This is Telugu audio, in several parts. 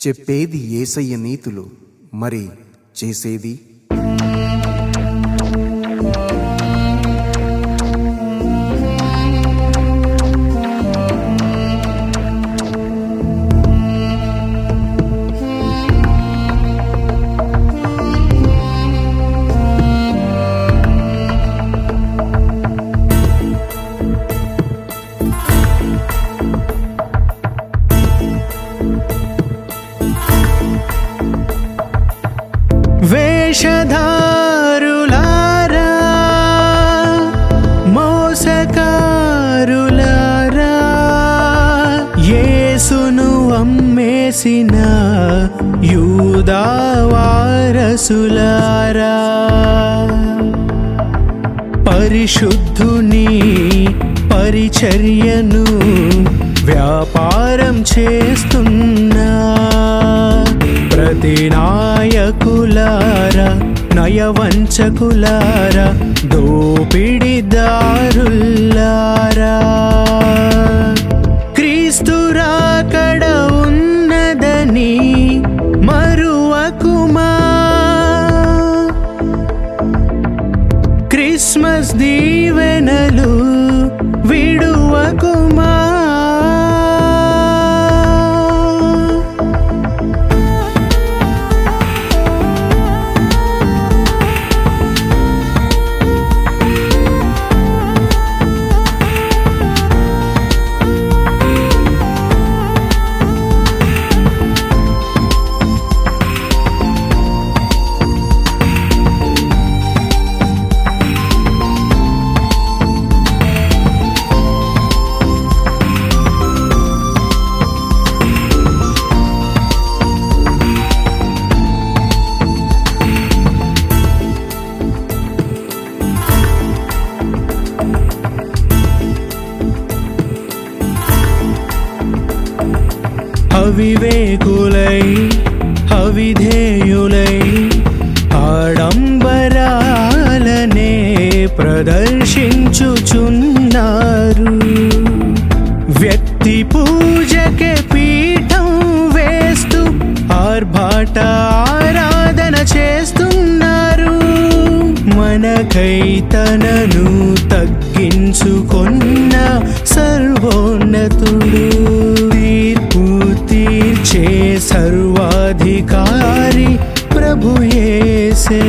చెప్పేది ఏసయ్య నీతులు మరి చేసేది వేషధారులారా మోసకారులారా యేసును అమ్మేసిన యూదావారసులారా పరిశుద్ధుని పరిచర్యను వ్యాపారం చేస్తున్నా ప్రతి నాయకులారా నయవంచకులారా దోపిడిదారులారా క్రీస్తు రాకడ ఉన్నదని మరువకుమా క్రిస్మస్ దీవెనలు విడువకుమా అవివేకులై అవిధేయులై ఆడంబరాలనే ప్రదర్శించుచున్నారు వ్యక్తి పూజకే పీఠం వేస్తూ ఆర్భాట ఆరాధన చేస్తున్నారు మనకై తనను తగ్గించుకొన్న సర్వోన్నతుడు తీర్పు తీర్చే సర్వాధికారి ప్రభు యేసే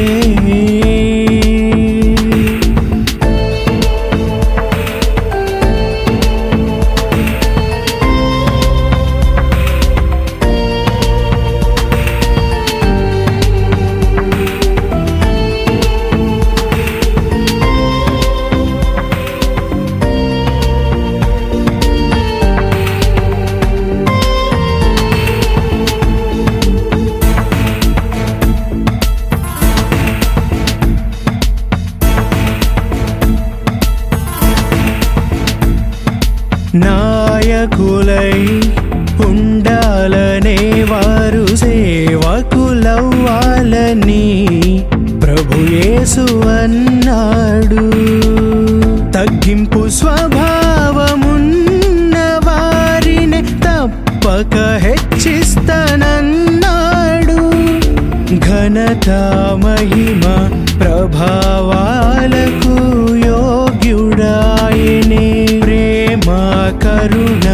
నాయకులై ఉండాలనే వారు సేవకులవ్వాలని ప్రభు యేసు అన్నాడు తగ్గింపు స్వభావమున్న వారిని తప్పక హెచ్చిస్తానన్నాడు ఘనత మహిమ ప్రభావాలకు యోగ్యుడాయనే ప్రేమ కరుణ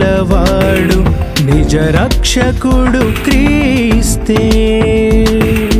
దయగలవాడు నిజ రక్షకుడు క్రీస్తే